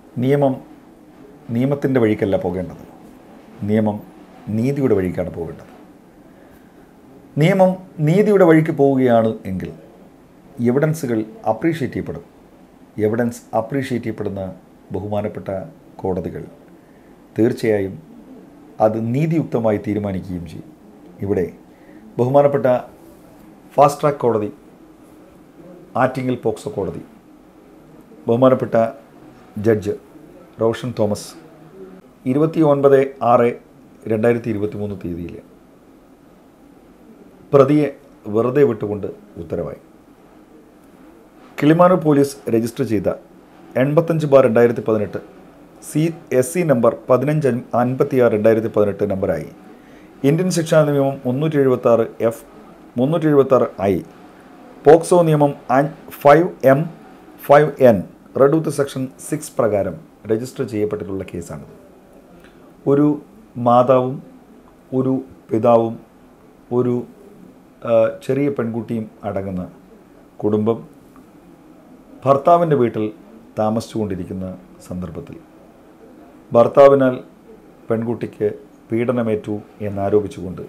നിയമം നിയമത്തിൻ്റെ വഴിക്കല്ല പോകേണ്ടത് നിയമം നീതിയുടെ വഴിക്കാണ് പോകേണ്ടത് നിയമം നീതിയുടെ വഴിക്ക് പോവുകയാണ് എങ്കിൽ എവിഡൻസുകൾ അപ്രീഷിയേറ്റ് ചെയ്യപ്പെടും എവിഡൻസ് അപ്രീഷിയേറ്റ് ചെയ്യപ്പെടുന്ന ബഹുമാനപ്പെട്ട കോടതികൾ തീർച്ചയായും അത് നീതിയുക്തമായി തീരുമാനിക്കുകയും ചെയ്യും ഇവിടെ ബഹുമാനപ്പെട്ട ഫാസ്റ്റ് ട്രാക്ക് കോടതി ആറ്റിങ്ങൽ പോക്സോ കോടതി ബഹുമാനപ്പെട്ട ജഡ്ജ് റോഷൻ തോമസ് ഇരുപത്തി ഒൻപത് ആറ് രണ്ടായിരത്തി ഇരുപത്തി മൂന്ന് തീയതിയിൽ പ്രതിയെ വെറുതെ വിട്ടുകൊണ്ട് ഉത്തരവായി കിളിമാനൂർ പോലീസ് രജിസ്റ്റർ ചെയ്ത എൺപത്തഞ്ച് ബാർ രണ്ടായിരത്തി പതിനെട്ട് സി എസ് സി നമ്പർ പതിനഞ്ച് അൻപത്തി ആറ് രണ്ടായിരത്തി പതിനെട്ട് നമ്പറായി ഇന്ത്യൻ ശിക്ഷാ നിയമം മുന്നൂറ്റി എഴുപത്തി ആറ് എഫ് മുന്നൂറ്റി എഴുപത്തി ആറ് ഐ പോക്സോ നിയമം five M five N read with section six പ്രകാരം രജിസ്റ്റർ ചെയ്യപ്പെട്ടിട്ടുള്ള കേസാണിത് ഒരു മാതാവും ഒരു പിതാവും ഒരു ആ, ചെറിയ പെൺകുട്ടിയും അടങ്ങുന്ന കുടുംബം ഭർത്താവിൻ്റെ വീട്ടിൽ താമസിച്ചുകൊണ്ടിരിക്കുന്ന സന്ദർഭത്തിൽ ഭർത്താവിനാൽ പെൺകുട്ടിക്ക് പീഡനമേറ്റു എന്നാരോപിച്ചുകൊണ്ട്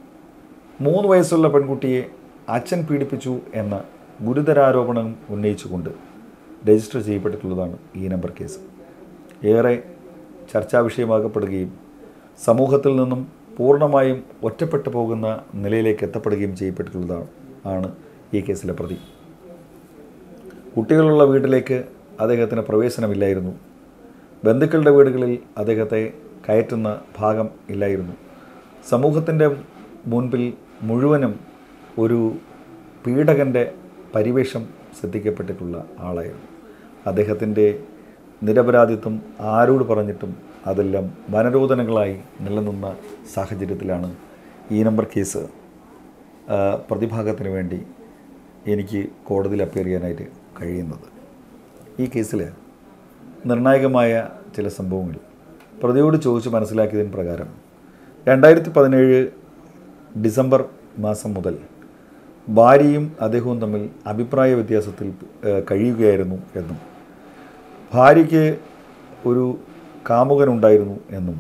മൂന്ന് വയസ്സുള്ള പെൺകുട്ടിയെ അച്ഛൻ പീഡിപ്പിച്ചു എന്ന ഗുരുതരാരോപണം ഉന്നയിച്ചുകൊണ്ട് രജിസ്റ്റർ ചെയ്യപ്പെട്ടിട്ടുള്ളതാണ് ഈ നമ്പർ കേസ് ഏറെ ചർച്ചാ വിഷയമാകപ്പെടുകയും സമൂഹത്തിൽ നിന്നും പൂർണ്ണമായും ഒറ്റപ്പെട്ടു പോകുന്ന നിലയിലേക്ക് എത്തപ്പെടുകയും ചെയ്യപ്പെട്ടിട്ടുള്ളതാണ് ആണ് ഈ കേസിലെ പ്രതി കുട്ടികളുള്ള വീട്ടിലേക്ക് അദ്ദേഹത്തിന് പ്രവേശനമില്ലായിരുന്നു ബന്ധുക്കളുടെ വീടുകളിൽ അദ്ദേഹത്തെ കയറ്റുന്ന ഭാഗം ഇല്ലായിരുന്നു സമൂഹത്തിൻ്റെ മുൻപിൽ മുഴുവനും ഒരു പീഡകൻ്റെ പരിവേഷം ശ്രദ്ധിക്കപ്പെട്ടിട്ടുള്ള ആളായിരുന്നു അദ്ദേഹത്തിൻ്റെ നിരപരാധിത്വം ആരോട് പറഞ്ഞിട്ടും അതെല്ലാം വനരോധനങ്ങളായി നിലനിന്ന സാഹചര്യത്തിലാണ് ഈ നമ്പർ കേസ് ആ, പ്രതിഭാഗത്തിന് വേണ്ടി എനിക്ക് കോടതിയിൽ അപ്പിയർ ചെയ്യാനായിട്ട് കഴിയുന്നത് ഈ കേസിൽ നിർണായകമായ ചില സംഭവങ്ങൾ പ്രതിയോട് ചോദിച്ച് മനസ്സിലാക്കിയതിന് പ്രകാരം രണ്ടായിരത്തി പതിനേഴ് ഡിസംബർ മാസം മുതൽ ഭാര്യയും അദ്ദേഹവും തമ്മിൽ അഭിപ്രായ വ്യത്യാസത്തിൽ ഏഹ്, കഴിയുകയായിരുന്നു എന്നും ഭാര്യയ്ക്ക് ഒരു കാമുകനുണ്ടായിരുന്നു എന്നും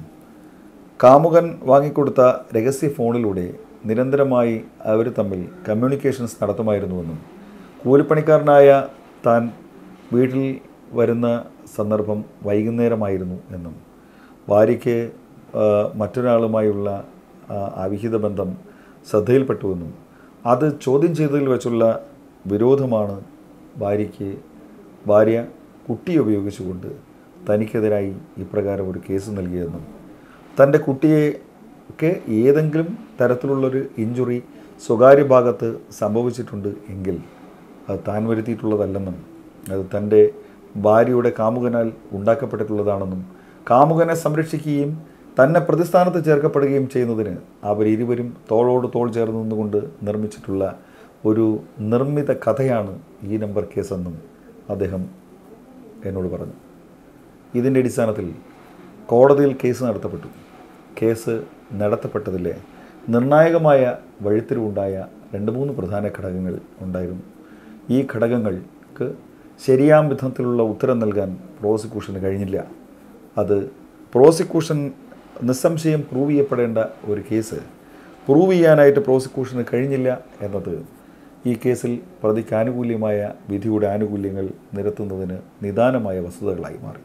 കാമുകൻ വാങ്ങിക്കൊടുത്ത രഹസ്യ ഫോണിലൂടെ നിരന്തരമായി അവർ തമ്മിൽ കമ്മ്യൂണിക്കേഷൻസ് നടത്തുമായിരുന്നുവെന്നും കൂലിപ്പണിക്കാരനായ താൻ വീട്ടിൽ വരുന്ന സന്ദർഭം വൈകുന്നേരമായിരുന്നു എന്നും ഭാര്യയ്ക്ക് ആ, മറ്റൊരാളുമായുള്ള ആ, അവിഹിത ബന്ധം ശ്രദ്ധയിൽപ്പെട്ടുവെന്നും അത് ചോദ്യം ചെയ്തതിൽ വെച്ചുള്ള വിരോധമാണ് ഭാര്യയ്ക്ക് ഭാര്യ കുട്ടിയെ ഉപയോഗിച്ചുകൊണ്ട് തനിക്കെതിരായി ഇപ്രകാരം ഒരു കേസ് നൽകിയതെന്നും തൻ്റെ കുട്ടിയെക്ക് ഏതെങ്കിലും തരത്തിലുള്ളൊരു ഇഞ്ചുറി സ്വകാര്യ ഭാഗത്ത് സംഭവിച്ചിട്ടുണ്ട് എങ്കിൽ അത് താൻ വരുത്തിയിട്ടുള്ളതല്ലെന്നും അത് തൻ്റെ ഭാര്യയുടെ കാമുകനാൽ ഉണ്ടാക്കപ്പെട്ടിട്ടുള്ളതാണെന്നും കാമുകനെ സംരക്ഷിക്കുകയും തന്നെ പ്രതിസ്ഥാനത്ത് ചേർക്കപ്പെടുകയും ചെയ്യുന്നതിന് അവരിരുവരും തോളോട് തോൾ ചേർന്ന് നിന്നുകൊണ്ട് നിർമ്മിച്ചിട്ടുള്ള ഒരു നിർമ്മിത കഥയാണ് ഈ നമ്പർ കേസെന്നും അദ്ദേഹം എന്നോട് പറഞ്ഞു ഇതിൻ്റെ അടിസ്ഥാനത്തിൽ കോടതിയിൽ കേസ് നടത്തപ്പെട്ടു കേസ് നടത്തപ്പെട്ടതിലെ നിർണായകമായ വഴിത്തിരിവുണ്ടായ രണ്ട് മൂന്ന് പ്രധാന ഘടകങ്ങൾ ഉണ്ടായിരുന്നു ഈ ഘടകങ്ങൾക്ക് ശരിയാം വിധത്തിലുള്ള ഉത്തരം നൽകാൻ പ്രോസിക്യൂഷന് കഴിഞ്ഞില്ല അത് പ്രോസിക്യൂഷൻ നിസ്സംശയം പ്രൂവ് ചെയ്യപ്പെടേണ്ട ഒരു കേസ് പ്രൂവ് ചെയ്യാനായിട്ട് പ്രോസിക്യൂഷന് കഴിഞ്ഞില്ല എന്നത് ഈ കേസിൽ പ്രതിക്ക് ആനുകൂല്യമായ വിധിയുടെ ആനുകൂല്യങ്ങൾ നിരത്തുന്നതിന് നിദാനമായ വസ്തുതകളായി മാറി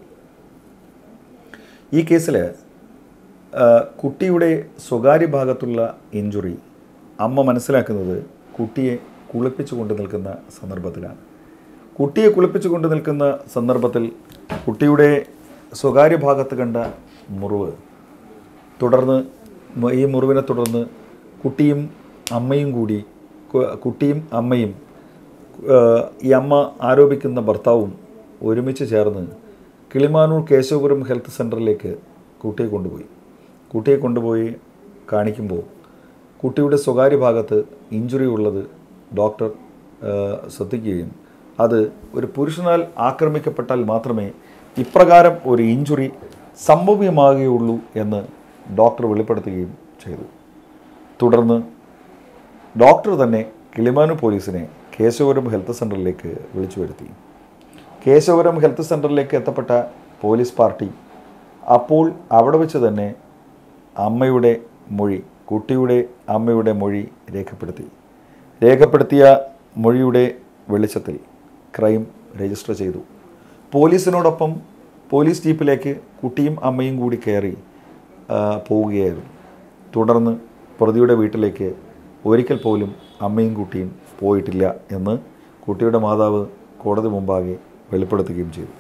ഈ കേസിൽ കുട്ടിയുടെ സ്വകാര്യ ഭാഗത്തുള്ള ഇഞ്ചുറി അമ്മ മനസ്സിലാക്കുന്നത് കുട്ടിയെ കുളിപ്പിച്ചു കൊണ്ട് നിൽക്കുന്ന സന്ദർഭത്തിലാണ് കുട്ടിയെ കുളിപ്പിച്ചു കൊണ്ട് നിൽക്കുന്ന സന്ദർഭത്തിൽ കുട്ടിയുടെ സ്വകാര്യ ഭാഗത്ത് കണ്ട മുറിവ് തുടർന്ന് മ- ഈ മുറിവിനെ തുടർന്ന് കുട്ടിയും അമ്മയും കൂടി കു- കുട്ടിയും അമ്മയും ഏഹ്, ഈ അമ്മ ആരോപിക്കുന്ന ഭർത്താവും ഒരുമിച്ച് ചേർന്ന് കിളിമാനൂർ കേശവപുരം ഹെൽത്ത് സെൻറ്ററിലേക്ക് കുട്ടിയെ കൊണ്ടുപോയി കുട്ടിയെ കൊണ്ടുപോയി കാണിക്കുമ്പോൾ കുട്ടിയുടെ സ്വകാര്യ ഭാഗത്ത് ഇഞ്ചുറി ഉള്ളത് ഡോക്ടർ ഏഹ്, ശ്രദ്ധിക്കുകയും അത് ഒരു പുരുഷനാൽ ആക്രമിക്കപ്പെട്ടാൽ മാത്രമേ ഇപ്രകാരം ഒരു ഇഞ്ചുറി സംഭവ്യമാകുകയുള്ളൂ എന്ന് ഡോക്ടർ വെളിപ്പെടുത്തുകയും ചെയ്തു തുടർന്ന് ഡോക്ടർ തന്നെ കിളിമാനൂർ പോലീസിനെ കേശവപുരം ഹെൽത്ത് സെൻ്ററിലേക്ക് വിളിച്ചു വരുത്തി കേശവപുരം ഹെൽത്ത് സെൻ്ററിലേക്ക് എത്തപ്പെട്ട പോലീസ് പാർട്ടി അപ്പോൾ അവിടെ വെച്ച് തന്നെ അമ്മയുടെ മൊഴി കുട്ടിയുടെ അമ്മയുടെ മൊഴി രേഖപ്പെടുത്തി രേഖപ്പെടുത്തിയ മൊഴിയുടെ വെളിച്ചത്തിൽ ക്രൈം രജിസ്റ്റർ ചെയ്തു പോലീസിനോടൊപ്പം പോലീസ് ജീപ്പിലേക്ക് കുട്ടിയും അമ്മയും കൂടി കയറി ആ, പോവുകയായിരുന്നു തുടർന്ന് പ്രതിയുടെ വീട്ടിലേക്ക് ഒരിക്കൽ പോലും അമ്മയും കുട്ടിയും പോയിട്ടില്ല എന്ന് കുട്ടിയുടെ മാതാവ് കോടതി മുമ്പാകെ വെളിപ്പെടുത്തുകയും ചെയ്തു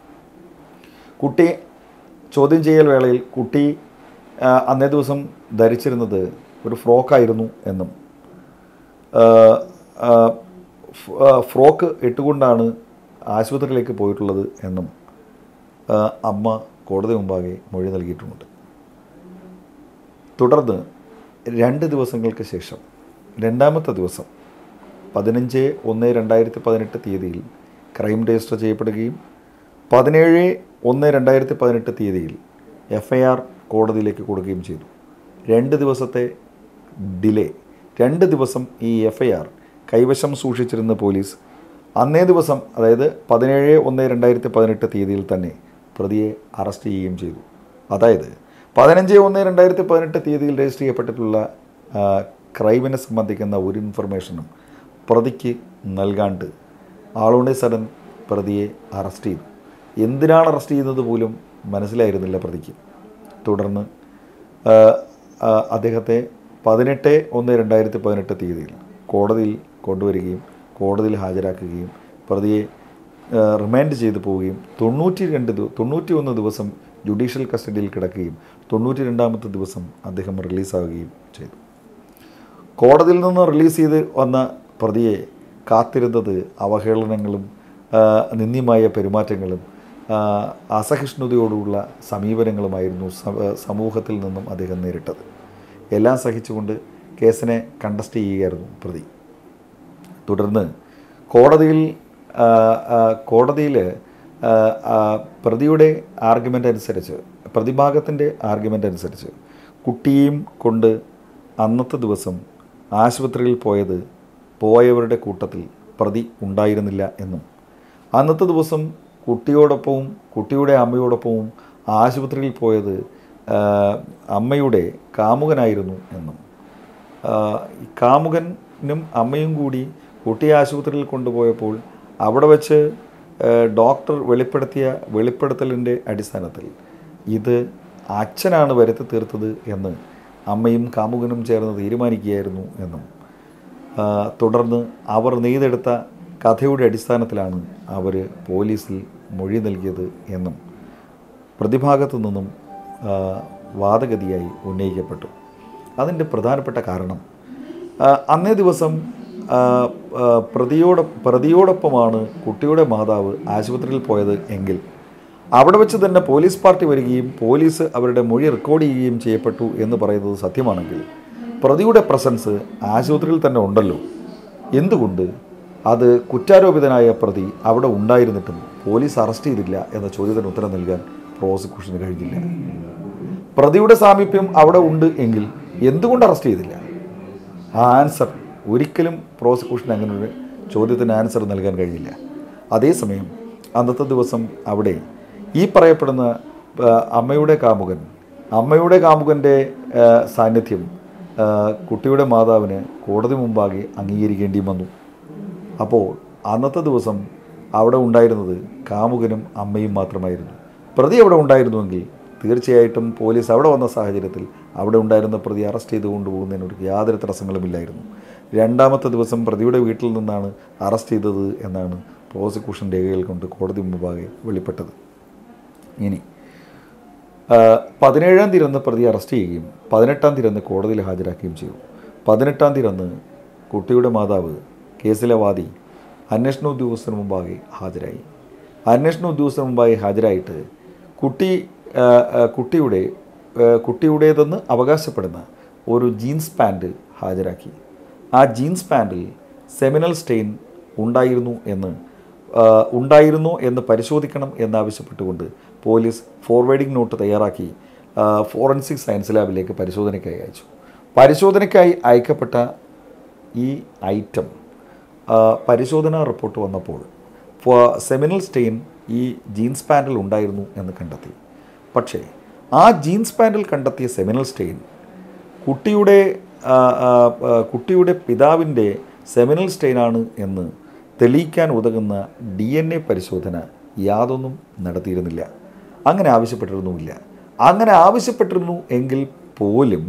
കുട്ടി ചോദ്യം ചെയ്യൽ വേളയിൽ കുട്ടി ആ, അന്നേ ദിവസം ധരിച്ചിരുന്നത് ഒരു ഫ്രോക്കായിരുന്നു എന്നും ആ, ആ, ഫ്- ആ, ഫ്രോക്ക് ഇട്ടുകൊണ്ടാണ് ആശുപത്രിയിലേക്ക് പോയിട്ടുള്ളത് എന്നും ആ, അമ്മ കോടതി മുമ്പാകെ മൊഴി നൽകിയിട്ടുമുണ്ട് തുടർന്ന് രണ്ട് ദിവസങ്ങൾക്ക് ശേഷം രണ്ടാമത്തെ ദിവസം പതിനഞ്ച് ഒന്ന് രണ്ടായിരത്തി പതിനെട്ട് തീയതിയിൽ ക്രൈം രജിസ്റ്റർ ചെയ്യപ്പെടുകയും പതിനേഴ് ഒന്ന് രണ്ടായിരത്തി പതിനെട്ട് തീയതിയിൽ എഫ് ഐ ആർ കോടതിയിലേക്ക് കൊടുക്കുകയും ചെയ്തു രണ്ട് ദിവസത്തെ ഡിലേ രണ്ട് ദിവസം ഈ എഫ് ഐ ആർ കൈവശം സൂക്ഷിച്ചിരുന്ന പോലീസ് അന്നേ ദിവസം അതായത് പതിനേഴ് ഒന്ന് രണ്ടായിരത്തി പതിനെട്ട് തീയതിയിൽ തന്നെ പ്രതിയെ അറസ്റ്റ് ചെയ്യുകയും ചെയ്തു അതായത് പതിനഞ്ച് ഒന്ന് രണ്ടായിരത്തി പതിനെട്ട് തീയതിയിൽ രജിസ്റ്റർ ചെയ്യപ്പെട്ടിട്ടുള്ള ആ, ക്രൈമിനെ സംബന്ധിക്കുന്ന ഒരു ഇൻഫർമേഷനും പ്രതിക്ക് നൽകാണ്ട് ആളുടെ സഡൻ പ്രതിയെ അറസ്റ്റ് ചെയ്തു എന്തിനാണ് അറസ്റ്റ് ചെയ്യുന്നത് പോലും മനസ്സിലായിരുന്നില്ല പ്രതിക്ക് തുടർന്ന് ആ, ആ, അദ്ദേഹത്തെ പതിനെട്ട് ഒന്ന് രണ്ടായിരത്തി പതിനെട്ട് തീയതിയിൽ കോടതിയിൽ കൊണ്ടുവരികയും കോടതിയിൽ ഹാജരാക്കുകയും പ്രതിയെ ആ, റിമാൻഡ് ചെയ്തു പോവുകയും തൊണ്ണൂറ്റി രണ്ട് ദിവ തൊണ്ണൂറ്റി ഒന്ന് ദിവസം ജുഡീഷ്യൽ കസ്റ്റഡിയിൽ കിടക്കുകയും തൊണ്ണൂറ്റി രണ്ടാമത്തെ ദിവസം അദ്ദേഹം റിലീസാവുകയും ചെയ്തു കോടതിയിൽ നിന്ന് റിലീസ് ചെയ്ത് വന്ന പ്രതിയെ കാത്തിരുന്നത് അവഹേളനങ്ങളും ആ, നിന്ദ്യമായ പെരുമാറ്റങ്ങളും ആ, അസഹിഷ്ണുതയോടുള്ള സമീപനങ്ങളുമായിരുന്നു സ- സമൂഹത്തിൽ നിന്നും അദ്ദേഹം നേരിട്ടത് എല്ലാം സഹിച്ചുകൊണ്ട് കേസിനെ കണ്ടസ്റ്റ് ചെയ്യുകയായിരുന്നു പ്രതി തുടർന്ന് കോടതിയിൽ ആ, ആ, കോടതിയിൽ ആ, ആ, പ്രതിയുടെ ആർഗ്യുമെൻ്റ് അനുസരിച്ച് പ്രതിഭാഗത്തിൻ്റെ ആർഗ്യുമെൻ്റ് അനുസരിച്ച് കുട്ടിയെയും കൊണ്ട് അന്നത്തെ ദിവസം ആശുപത്രിയിൽ പോയത് പോയവരുടെ കൂട്ടത്തിൽ പ്രതി ഉണ്ടായിരുന്നില്ല എന്നും അന്നത്തെ ദിവസം കുട്ടിയോടൊപ്പവും കുട്ടിയുടെ അമ്മയോടൊപ്പവും ആശുപത്രിയിൽ പോയത് ആ, അമ്മയുടെ കാമുകനായിരുന്നു എന്നും ആ, ഈ കാമുകനും അമ്മയും കൂടി കുട്ടിയെ ആശുപത്രിയിൽ കൊണ്ടുപോയപ്പോൾ അവിടെ വെച്ച് ആ, ഡോക്ടർ വെളിപ്പെടുത്തിയ വെളിപ്പെടുത്തലിൻ്റെ അടിസ്ഥാനത്തിൽ ഇത് അച്ഛനാണ് വരുത്തി തീർത്തത് എന്ന് അമ്മയും കാമുകനും ചേർന്ന് തീരുമാനിക്കുകയായിരുന്നു എന്നും ആ, തുടർന്ന് അവർ നെയ്തെടുത്ത കഥയുടെ അടിസ്ഥാനത്തിലാണ് അവർ പോലീസിൽ മൊഴി നൽകിയത് എന്നും പ്രതിഭാഗത്തു നിന്നും ആ, വാദഗതിയായി ഉന്നയിക്കപ്പെട്ടു അതിൻ്റെ പ്രധാനപ്പെട്ട കാരണം ആ, അന്നേ ദിവസം ആ, ആ, പ്രതിയോടൊ പ്രതിയോടൊപ്പമാണ് കുട്ടിയുടെ മാതാവ് ആശുപത്രിയിൽ പോയത് എങ്കിൽ അവിടെ വെച്ച് തന്നെ പോലീസ് പാർട്ടി വരികയും പോലീസ് അവരുടെ മൊഴി റെക്കോർഡ് ചെയ്യുകയും ചെയ്യപ്പെട്ടു എന്ന് പറയുന്നത് സത്യമാണെങ്കിൽ പ്രതിയുടെ പ്രസൻസ് ആശുപത്രിയിൽ തന്നെ ഉണ്ടല്ലോ എന്തുകൊണ്ട് അത് കുറ്റാരോപിതനായ പ്രതി അവിടെ ഉണ്ടായിരുന്നിട്ടും പോലീസ് അറസ്റ്റ് ചെയ്തില്ല എന്ന ചോദ്യത്തിന് ഉത്തരം നൽകാൻ പ്രോസിക്യൂഷന് കഴിഞ്ഞില്ല പ്രതിയുടെ സാമീപ്യം അവിടെ ഉണ്ട് എങ്കിൽ എന്തുകൊണ്ട് അറസ്റ്റ് ചെയ്തില്ല ആ ആൻസർ ഒരിക്കലും പ്രോസിക്യൂഷൻ അങ്ങനെ ഒരു ചോദ്യത്തിന് ആൻസർ നൽകാൻ കഴിയില്ല അതേസമയം അന്നത്തെ ദിവസം അവിടെ ഈ പറയപ്പെടുന്ന ആ, അമ്മയുടെ കാമുകൻ അമ്മയുടെ കാമുകൻ്റെ ആ, സാന്നിധ്യം ആ, കുട്ടിയുടെ മാതാവിന് കോടതി മുമ്പാകെ അംഗീകരിക്കേണ്ടി വന്നു അപ്പോൾ അന്നത്തെ ദിവസം അവിടെ ഉണ്ടായിരുന്നത് കാമുകനും അമ്മയും മാത്രമായിരുന്നു പ്രതി അവിടെ ഉണ്ടായിരുന്നുവെങ്കിൽ തീർച്ചയായിട്ടും പോലീസ് അവിടെ വന്ന സാഹചര്യത്തിൽ അവിടെ ഉണ്ടായിരുന്ന പ്രതി അറസ്റ്റ് ചെയ്ത് കൊണ്ടുപോകുന്നതിന് ഒരു യാതൊരു തടസ്സങ്ങളുമില്ലായിരുന്നു രണ്ടാമത്തെ ദിവസം പ്രതിയുടെ വീട്ടിൽ നിന്നാണ് അറസ്റ്റ് ചെയ്തത് എന്നാണ് പ്രോസിക്യൂഷൻ രേഖകൾ കൊണ്ട് കോടതി മുമ്പാകെ വെളിപ്പെട്ടത് ഇനി ആ, പതിനേഴാം തീയതി അന്ന് പ്രതി അറസ്റ്റ് ചെയ്യുകയും പതിനെട്ടാം തീയതി അന്ന് കോടതിയിൽ ഹാജരാക്കുകയും ചെയ്തു പതിനെട്ടാം തീയതി അന്ന് കുട്ടിയുടെ മാതാവ് കേസിലെ വാദി അന്വേഷണ ഉദ്യോഗസ്ഥന് മുമ്പാകെ ഹാജരായി അന്വേഷണ ഉദ്യോഗസ്ഥന് മുമ്പാകെ ഹാജരായിട്ട് കുട്ടി ആ, ആ, കുട്ടിയുടെ ആ, കുട്ടിയുടേതെന്ന് അവകാശപ്പെടുന്ന ഒരു ജീൻസ് പാൻറ് ഹാജരാക്കി ആ ജീൻസ് പാൻറിൽ സെമിനൽ സ്റ്റെയിൻ ഉണ്ടായിരുന്നു എന്ന് ആ, ഉണ്ടായിരുന്നോ എന്ന് പരിശോധിക്കണം എന്നാവശ്യപ്പെട്ടുകൊണ്ട് പോലീസ് ഫോർവേഡിംഗ് നോട്ട് തയ്യാറാക്കി ആ, ഫോറൻസിക് സയൻസ് ലാബിലേക്ക് പരിശോധനയ്ക്കായി അയച്ചു പരിശോധനയ്ക്കായി അയക്കപ്പെട്ട ഈ ഐറ്റം ആ, പരിശോധനാ റിപ്പോർട്ട് വന്നപ്പോൾ ഫോ- സെമിനൽ സ്റ്റെയിൻ ഈ ജീൻസ് പാൻറ്റിൽ ഉണ്ടായിരുന്നു എന്ന് കണ്ടെത്തി പക്ഷേ ആ ജീൻസ് പാൻറ്റിൽ കണ്ടെത്തിയ സെമിനൽ സ്റ്റെയിൻ കുട്ടിയുടെ ആ, ആ, ആ, കുട്ടിയുടെ പിതാവിൻ്റെ സെമിനൽ സ്റ്റെയിനാണ് എന്ന് തെളിയിക്കാൻ ഉതകുന്ന ഡി എൻ എ പരിശോധന യാതൊന്നും നടത്തിയിരുന്നില്ല അങ്ങനെ ആവശ്യപ്പെട്ടിരുന്നുമില്ല അങ്ങനെ ആവശ്യപ്പെട്ടിരുന്നു എങ്കിൽ പോലും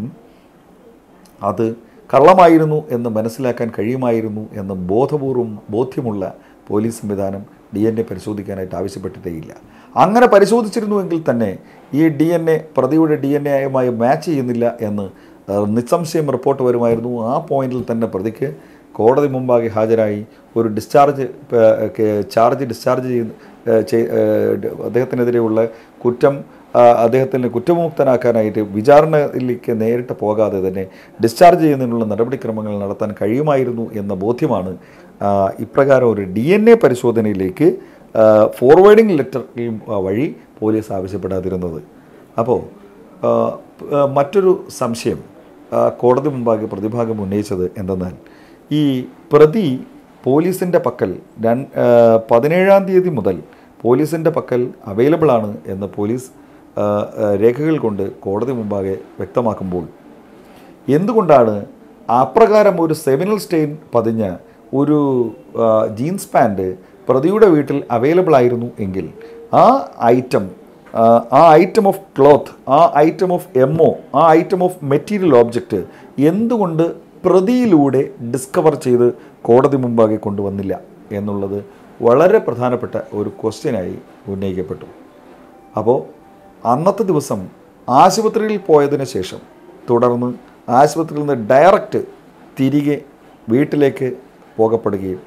അത് കള്ളമായിരുന്നു എന്ന് മനസ്സിലാക്കാൻ കഴിയുമായിരുന്നു എന്ന് ബോധപൂർവം ബോധ്യമുള്ള പോലീസ് സംവിധാനം ഡി എൻ എ പരിശോധിക്കാനായിട്ട് ആവശ്യപ്പെട്ടിട്ടേയില്ല അങ്ങനെ പരിശോധിച്ചിരുന്നുവെങ്കിൽ തന്നെ ഈ ഡി എൻ എ പ്രതിയുടെ ഡി എൻ എയുമായി മാച്ച് ചെയ്യുന്നില്ല എന്ന് ഏഹ്, നിസ്സംശയം റിപ്പോർട്ട് വരുമായിരുന്നു ആ പോയിന്റിൽ തന്നെ പ്രതിക്ക് കോടതി മുമ്പാകെ ഹാജരായി ഒരു ഡിസ്ചാർജ് ഏഹ്, കെ- ചാർജ് ഡിസ്ചാർജ് ചെയ്യുന്ന ഏഹ്, ചെയ്- ഏഹ്, അദ്ദേഹത്തിനെതിരെയുള്ള കുറ്റം ആ, അദ്ദേഹത്തിന് കുറ്റമുക്തനാക്കാനായിട്ട് വിചാരണയിലേക്ക് നേരിട്ട് പോകാതെ തന്നെ ഡിസ്ചാർജ് ചെയ്യുന്നതിനുള്ള നടപടിക്രമങ്ങൾ നടത്താൻ കഴിയുമായിരുന്നു എന്ന ബോധ്യമാണ് ആ, ഇപ്രകാരം ഒരു ഡി എൻ എ പരിശോധനയിലേക്ക് ഫോർവേഡിംഗ് ലെറ്റർ വഴി പോലീസ് ആവശ്യപ്പെടാതിരുന്നത് അപ്പോൾ ആ, ആ, മറ്റൊരു സംശയം ആ, കോടതി മുമ്പാകെ പ്രതിഭാഗം ഉന്നയിച്ചത് എന്തെന്നാൽ ഈ പ്രതി പോലീസിൻ്റെ പക്കൽ രൺ ആ, പതിനേഴാം തീയതി മുതൽ പോലീസിൻ്റെ പക്കൽ അവൈലബിൾ ആണ് എന്ന് പോലീസ് ആ, ആ, രേഖകൾ കൊണ്ട് കോടതി മുമ്പാകെ വ്യക്തമാക്കുമ്പോൾ എന്തുകൊണ്ടാണ് അപ്രകാരം ഒരു സെമിനൽ സ്റ്റെയിൻ പതിഞ്ഞ ഒരു ആ, ജീൻസ് പാൻറ് പ്രതിയുടെ വീട്ടിൽ അവൈലബിൾ ആയിരുന്നു എങ്കിൽ ആ ഐറ്റം ആ, ആ ഐറ്റം ഓഫ് ക്ലോത്ത് ആ ഐറ്റം ഓഫ് എംഒ ആ ഐറ്റം ഓഫ് മെറ്റീരിയൽ ഓബ്ജക്റ്റ് എന്തുകൊണ്ട് പ്രതിയിലൂടെ ഡിസ്കവർ ചെയ്ത് കോടതി മുമ്പാകെ കൊണ്ടുവന്നില്ല എന്നുള്ളത് വളരെ പ്രധാനപ്പെട്ട ഒരു ക്വസ്റ്റ്യനായി ഉന്നയിക്കപ്പെട്ടു അപ്പോൾ അന്നത്തെ ദിവസം ആശുപത്രിയിൽ പോയതിന് ശേഷം തുടർന്ന് ആശുപത്രിയിൽ നിന്ന് ഡയറക്റ്റ് തിരികെ വീട്ടിലേക്ക് പോകപ്പെടുകയും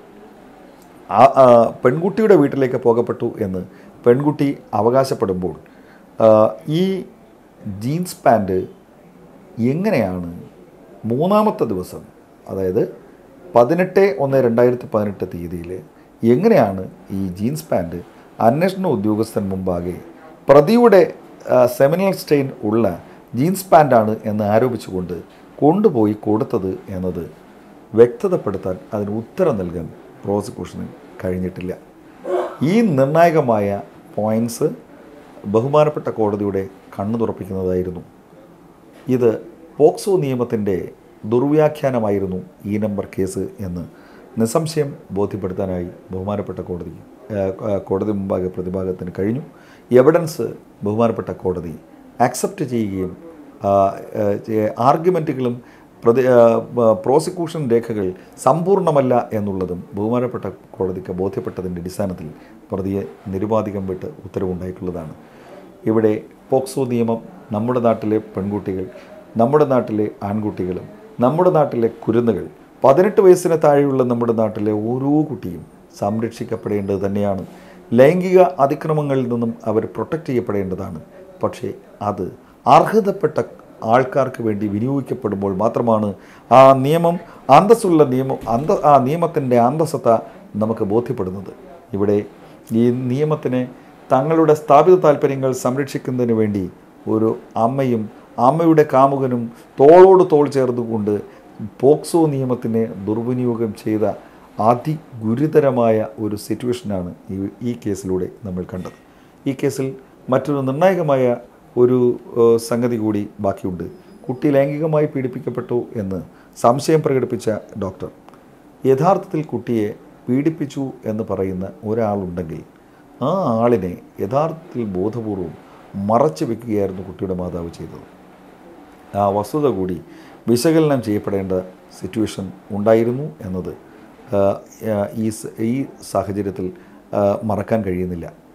ആ ആ, പെൺകുട്ടിയുടെ വീട്ടിലേക്ക് പോകപ്പെട്ടു എന്ന് പെൺകുട്ടി അവകാശപ്പെടുമ്പോൾ ആ, ഈ ജീൻസ് പാൻറ് എങ്ങനെയാണ് മൂന്നാമത്തെ ദിവസം അതായത് പതിനെട്ട് ഒന്ന് രണ്ടായിരത്തി പതിനെട്ട് തീയതിയിൽ എങ്ങനെയാണ് ഈ ജീൻസ് പാൻറ് അന്വേഷണ ഉദ്യോഗസ്ഥൻ മുമ്പാകെ പ്രതിയുടെ ആ, സെമിനൽ സ്റ്റെയിൻ ഉള്ള ജീൻസ് പാൻ്റാണ് എന്ന് ആരോപിച്ചുകൊണ്ട് കൊണ്ടുപോയി കൊടുത്തത് എന്നത് വ്യക്തതപ്പെടുത്താൻ അതിന് ഉത്തരം നൽകാൻ പ്രോസിക്യൂഷന് കഴിഞ്ഞിട്ടില്ല ഈ നിർണായകമായ പോയിൻറ്റ്സ് ബഹുമാനപ്പെട്ട കോടതിയുടെ കണ്ണു തുറപ്പിക്കുന്നതായിരുന്നു ഇത് പോക്സോ നിയമത്തിൻ്റെ ദുർവ്യാഖ്യാനമായിരുന്നു ഈ നമ്പർ കേസ് എന്ന് നിസ്സംശയം ബോധ്യപ്പെടുത്താനായി ബഹുമാനപ്പെട്ട കോടതി ഏഹ്, ഏഹ്, കോടതി മുമ്പാകെ പ്രതിഭാഗത്തിന് കഴിഞ്ഞു എവിഡൻസ് ബഹുമാനപ്പെട്ട കോടതി ആക്സെപ്റ്റ് ചെയ്യുകയും ആർഗ്യുമെൻറ്റുകളും പ്രതി ആ, ബ- പ്രോസിക്യൂഷൻ രേഖകൾ സമ്പൂർണ്ണമല്ല എന്നുള്ളതും ബഹുമാനപ്പെട്ട കോടതിക്ക് ബോധ്യപ്പെട്ടതിൻ്റെ അടിസ്ഥാനത്തിൽ പ്രതിയെ നിരുപാധികം വിട്ട് ഉത്തരവുണ്ടായിട്ടുള്ളതാണ് ഇവിടെ പോക്സോ നിയമം നമ്മുടെ നാട്ടിലെ പെൺകുട്ടികൾ നമ്മുടെ നാട്ടിലെ ആൺകുട്ടികളും നമ്മുടെ നാട്ടിലെ കുരുന്നുകൾ പതിനെട്ട് വയസ്സിന് താഴെയുള്ള നമ്മുടെ നാട്ടിലെ ഓരോ കുട്ടിയും സംരക്ഷിക്കപ്പെടേണ്ടത് തന്നെയാണ് ലൈംഗിക അതിക്രമങ്ങളിൽ നിന്നും അവർ പ്രൊട്ടക്റ്റ് ചെയ്യപ്പെടേണ്ടതാണ് പക്ഷേ അത് അർഹതപ്പെട്ട ആൾക്കാർക്ക് വേണ്ടി വിനിയോഗിക്കപ്പെടുമ്പോൾ മാത്രമാണ് ആ നിയമം അന്തസ്സുള്ള നിയമം അന്ത ആ നിയമത്തിൻ്റെ അന്തസ്സത്ത നമുക്ക് ബോധ്യപ്പെടുന്നത് ഇവിടെ ഈ നിയമത്തിനെ തങ്ങളുടെ സ്ഥാപിത താല്പര്യങ്ങൾ സംരക്ഷിക്കുന്നതിന് വേണ്ടി ഒരു അമ്മയും അമ്മയുടെ കാമുകനും തോളോട് തോൾ ചേർന്നുകൊണ്ട് പോക്സോ നിയമത്തിനെ ദുർവിനിയോഗം ചെയ്ത അതിഗുരുതരമായ ഒരു സിറ്റുവേഷനാണ് ഈ ഈ കേസിലൂടെ നമ്മൾ കണ്ടത് ഈ കേസിൽ മറ്റൊരു നിർണായകമായ ഒരു ഏഹ്, സംഗതി കൂടി ബാക്കിയുണ്ട് കുട്ടി ലൈംഗികമായി പീഡിപ്പിക്കപ്പെട്ടു എന്ന് സംശയം പ്രകടിപ്പിച്ച ഡോക്ടർ യഥാർത്ഥത്തിൽ കുട്ടിയെ പീഡിപ്പിച്ചു എന്ന് പറയുന്ന ഒരാളുണ്ടെങ്കിൽ ആ ആളിനെ യഥാർത്ഥത്തിൽ ബോധപൂർവം മറച്ചു വെക്കുകയായിരുന്നു കുട്ടിയുടെ മാതാവ് ചെയ്തത് ആ വസ്തുത കൂടി വിശകലനം ചെയ്യപ്പെടേണ്ട സിറ്റുവേഷൻ ഉണ്ടായിരുന്നു എന്നത് ആ, ആ, ഈ സ- ഈ സാഹചര്യത്തിൽ ആ, മറക്കാൻ കഴിയുന്നില്ല